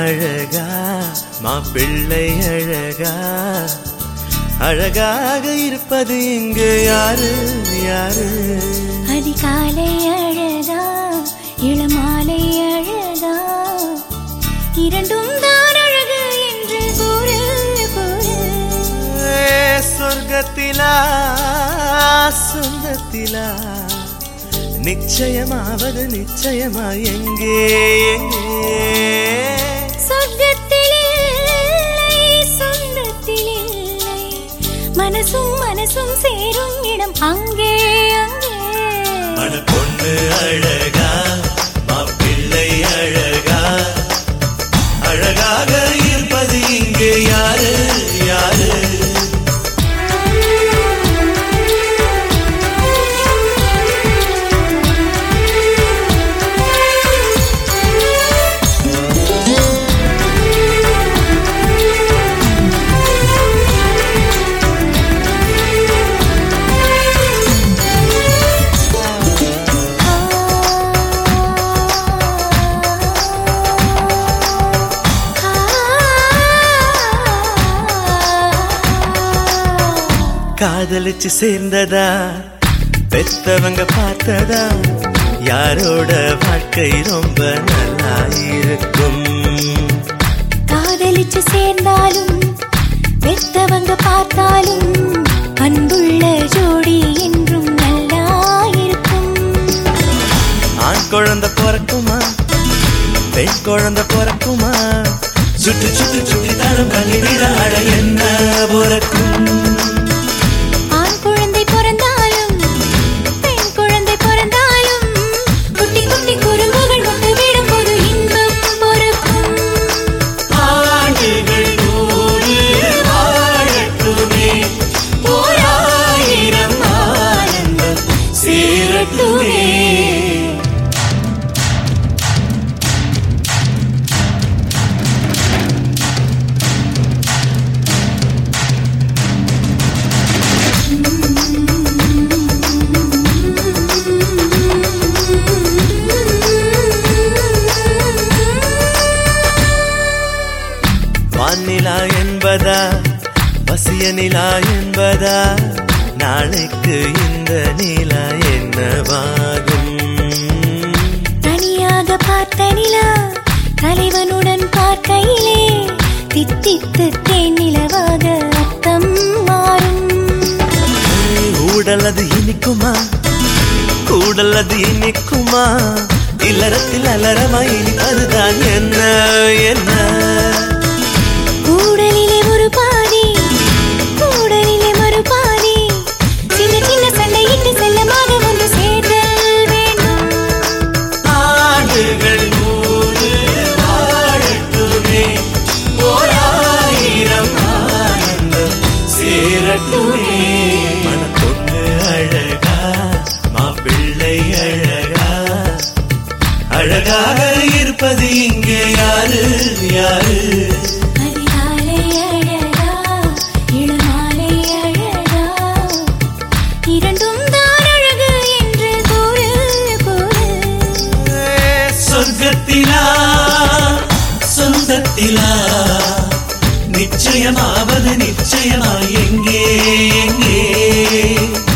அழகா மாப்பிள்ளை அழகா அழகாக இருப்பது இங்கு யாரு யாரு அதிகாலை அழகா இளமாலை அழகா இரண்டும் தான் அழகு என்று கூறு கூறு ஏ, சொர்க்கத்திலா சொந்தத்திலா நிச்சயமாவது நிச்சயமா எங்கே எங்கே சொர்க்கத்தில் இல்லை சொந்தத்தில் இல்லை மனசும் மனசும் சேரும் இடம் அங்கே அங்கே அட பொண்ணு அழகா மாப்பிள்ளை அழகா அழகாக இருப்பது இங்கே யாரு யாரு காதலிச்சு சேர்ந்ததா பெத்தவங்க பார்த்ததா யாரோட வாழ்க்கை ரொம்ப நல்லா இருக்கும் காதலிச்சு சேர்ந்தாலும் பெத்தவங்க பார்த்தாலும் அன்புள்ள ஜோடி என்றும் நல்லா இருக்கும் ஆண் குழந்தை பிறக்குமா பெண் குழந்தை பிறக்குமா சுட்டு சுட்டு சுட்டி தரம் பண்ணிவிட அட என்ன பிறக்கும் ஆண் குழந்தை பிறந்தாலும் பெண் குழந்தை பிறந்தாலும் குட்டி குட்டி குறும்புகள் கொண்டு விடும் போது இன்பம் பொறுக்கும் ஆண்டுகள் நூறு வாழட்டுமே ஓராயிரம் ஆனந்தம் சேரட்டுமே வானிலா என்பதா வசிய நிலா என்பதா நாளைக்கு இந்த நிலா என்னவாகும் தனியாக பார்த்த நிலா தலைவனுடன் பார்க்கையிலே தித்தித்து தேன் நிலவாக அர்த்தம் மாறும் ஊடல் அது இனிக்குமா கூடல் அது இனிக்குமா இல்லறத்தில் அலறமா இனிப்பதுதான் என்ன என்ன கூடலிலே ஒரு பாதி கூடலிலே ஒரு பாதி சின்ன சின்ன சண்டையிட்டு செல்லமாக ஒன்று சேர்த்தல் வேண்டும் ஆண்டுகள் நூறு வாழட்டுமே ஓராயிரம் ஆனந்தம் சேரட்டுமே மனப்பொண்ணு அழகா மாப்பிள்ளை அழகா அழகாக இருப்பது இங்கே யாரு யாரு அதிகாலை அழகா இளமாலை அழகா இரண்டும் தான் அழகு என்று கூறு கூறு சொர்க்கத்திலா சொந்தத்திலா நிச்சயமாவது நிச்சயமா எங்கே எங்கே